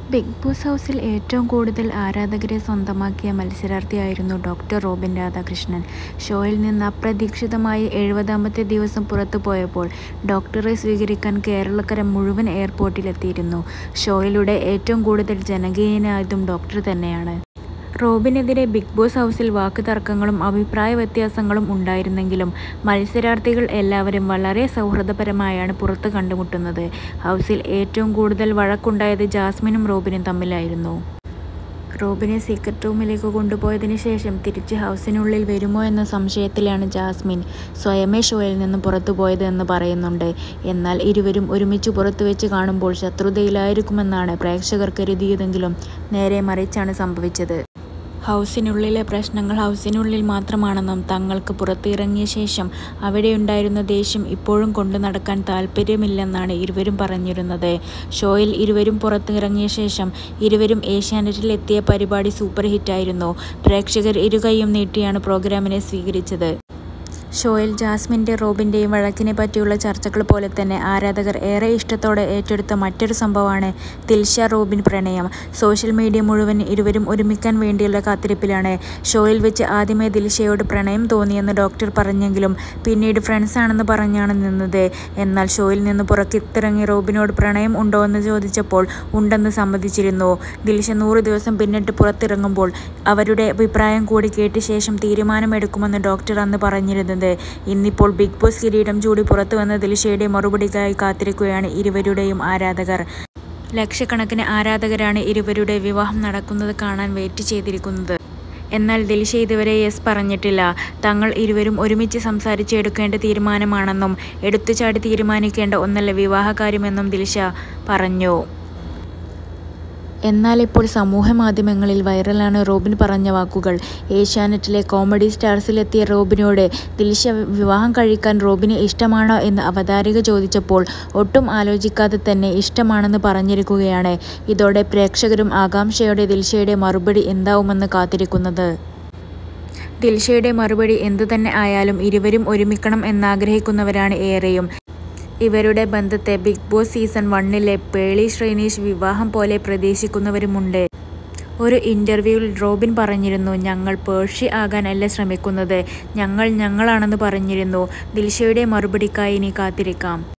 big boss ഹൗസിൽ ഏറ്റവും കൂടുതൽ ആരാധകരെ സ്വന്തമാക്കിയ മത്സരാർത്ഥിയായിരുന്നു ഡോക്ടർ റോബിൻ രാധാകൃഷ്ണൻ ഷോയിൽ നിന്ന് അപ്രതീക്ഷിതമായി എഴുപതാമത്തെ ദിവസം പുറത്തു പോയപ്പോൾ ഡോക്ടറെ സ്വീകരിക്കാൻ കേരളക്കര മുഴുവൻ എയർപോർട്ടിലെത്തിയിരുന്നു ഷോയിലൂടെ ഏറ്റവും കൂടുതൽ ജനകീയനായതും ഡോക്ടർ തന്നെയാണ് റോബിനെതിരെ ബിഗ് ബോസ് ഹൗസിൽ വാക്കുതർക്കങ്ങളും അഭിപ്രായ വ്യത്യാസങ്ങളും ഉണ്ടായിരുന്നെങ്കിലും മത്സരാർത്ഥികൾ എല്ലാവരും വളരെ സൗഹൃദപരമായാണ് പുറത്ത് കണ്ടുമുട്ടുന്നത് ഹൗസിൽ ഏറ്റവും കൂടുതൽ വഴക്കുണ്ടായത് ജാസ്മിനും റോബിനും തമ്മിലായിരുന്നു റോബിനെ സീക്രട്ട് റൂമിലേക്ക് കൊണ്ടുപോയതിന് ശേഷം തിരിച്ച് ഹൗസിനുള്ളിൽ വരുമോ എന്ന സംശയത്തിലാണ് ജാസ്മിൻ സ്വയമേ ഷോയിൽ നിന്ന് പുറത്തുപോയത് എന്ന് പറയുന്നുണ്ട് എന്നാൽ ഇരുവരും ഒരുമിച്ച് പുറത്തു വെച്ച് കാണുമ്പോൾ ശത്രുതയിലായിരിക്കുമെന്നാണ് പ്രേക്ഷകർ കരുതിയതെങ്കിലും നേരെ മറിച്ചാണ് സംഭവിച്ചത് ഹൗസിനുള്ളിലെ പ്രശ്നങ്ങൾ ഹൗസിനുള്ളിൽ മാത്രമാണെന്നും തങ്ങൾക്ക് പുറത്തിറങ്ങിയ ശേഷം അവിടെയുണ്ടായിരുന്ന ദേഷ്യം ഇപ്പോഴും കൊണ്ടു നടക്കാൻ താല്പര്യമില്ലെന്നാണ് ഇരുവരും പറഞ്ഞിരുന്നത് ഷോയിൽ ഇരുവരും പുറത്തിറങ്ങിയ ശേഷം ഇരുവരും ഏഷ്യാനെറ്റിൽ എത്തിയ പരിപാടി സൂപ്പർ ഹിറ്റായിരുന്നു പ്രേക്ഷകർ ഇരുകൈയും നീട്ടിയാണ് പ്രോഗ്രാമിനെ സ്വീകരിച്ചത് ഷോയിൽ ജാസ്മിൻ്റെ റോബിൻ്റെയും വഴക്കിനെ പറ്റിയുള്ള ചർച്ചകൾ പോലെ തന്നെ ആരാധകർ ഏറെ ഇഷ്ടത്തോടെ ഏറ്റെടുത്ത മറ്റൊരു സംഭവമാണ് ദിൽഷ റോബിൻ പ്രണയം സോഷ്യൽ മീഡിയ മുഴുവൻ ഇരുവരും ഒരുമിക്കാൻ വേണ്ടിയുള്ള കാത്തിരിപ്പിലാണ് ഷോയിൽ വെച്ച് ആദ്യമേ ദിൽഷയോട് പ്രണയം തോന്നിയെന്ന് ഡോക്ടർ പറഞ്ഞെങ്കിലും പിന്നീട് ഫ്രണ്ട്സ് ആണെന്ന് പറഞ്ഞാണ് നിന്നത് എന്നാൽ ഷോയിൽ നിന്ന് പുറത്തിറങ്ങി റോബിനോട് പ്രണയം ഉണ്ടോ എന്ന് ചോദിച്ചപ്പോൾ ഉണ്ടെന്ന് സമ്മതിച്ചിരുന്നു ദിൽഷ നൂറ് ദിവസം പിന്നിട്ട് പുറത്തിറങ്ങുമ്പോൾ അവരുടെ അഭിപ്രായം കൂടി കേട്ട ശേഷം തീരുമാനമെടുക്കുമെന്ന് ഡോക്ടർ അന്ന് പറഞ്ഞിരുന്നത് ഇന്നിപ്പോൾ ബിഗ് ബോസ് കിരീടം ചൂടി പുറത്തു വന്ന ദിൽഷയുടെ മറുപടിക്കായി കാത്തിരിക്കുകയാണ് ഇരുവരുടെയും ആരാധകർ ലക്ഷക്കണക്കിന് ആരാധകരാണ് ഇരുവരുടെ വിവാഹം നടക്കുന്നത് കാണാൻ വെയിറ്റ് ചെയ്തിരിക്കുന്നത് എന്നാൽ ദിൽഷ ഇതുവരെ യെസ് പറഞ്ഞിട്ടില്ല തങ്ങൾ ഇരുവരും ഒരുമിച്ച് സംസാരിച്ച് എടുക്കേണ്ട തീരുമാനമാണെന്നും എടുത്തുചാടി തീരുമാനിക്കേണ്ട ഒന്നല്ല വിവാഹകാര്യമെന്നും ദിൽഷ പറഞ്ഞു എന്നാൽ ഇപ്പോൾ സമൂഹ മാധ്യമങ്ങളിൽ വൈറലാണ് റോബിൻ പറഞ്ഞ വാക്കുകൾ ഏഷ്യാനെറ്റിലെ കോമഡി സ്റ്റാർസിലെത്തിയ റോബിനോട് ദിൽഷ വിവാഹം കഴിക്കാൻ റോബിന് ഇഷ്ടമാണോ എന്ന് അവതാരിക ചോദിച്ചപ്പോൾ ഒട്ടും ആലോചിക്കാതെ തന്നെ ഇഷ്ടമാണെന്ന് പറഞ്ഞിരിക്കുകയാണ് ഇതോടെ പ്രേക്ഷകരും ആകാംക്ഷയോടെ ദിൽഷയുടെ മറുപടി എന്താവുമെന്ന് കാത്തിരിക്കുന്നത് ദിൽഷയുടെ മറുപടി എന്തു തന്നെ ആയാലും ഇരുവരും ഒരുമിക്കണം എന്നാഗ്രഹിക്കുന്നവരാണ് ഏറെയും ഇവരുടെ ബന്ധത്തെ ബിഗ് ബോസ് സീസൺ വണ്ണിലെ പേളി ശ്രീനീഷ് വിവാഹം പോലെ പ്രതീക്ഷിക്കുന്നവരുമുണ്ട് ഒരു ഇൻ്റർവ്യൂവിൽ റോബിൻ പറഞ്ഞിരുന്നു ഞങ്ങൾ പേർഷ്യ ആകാനല്ല ശ്രമിക്കുന്നത് ഞങ്ങൾ ഞങ്ങളാണെന്ന് പറഞ്ഞിരുന്നു ദിൽഷയുടെ മറുപടിക്കായി ഇനി കാത്തിരിക്കാം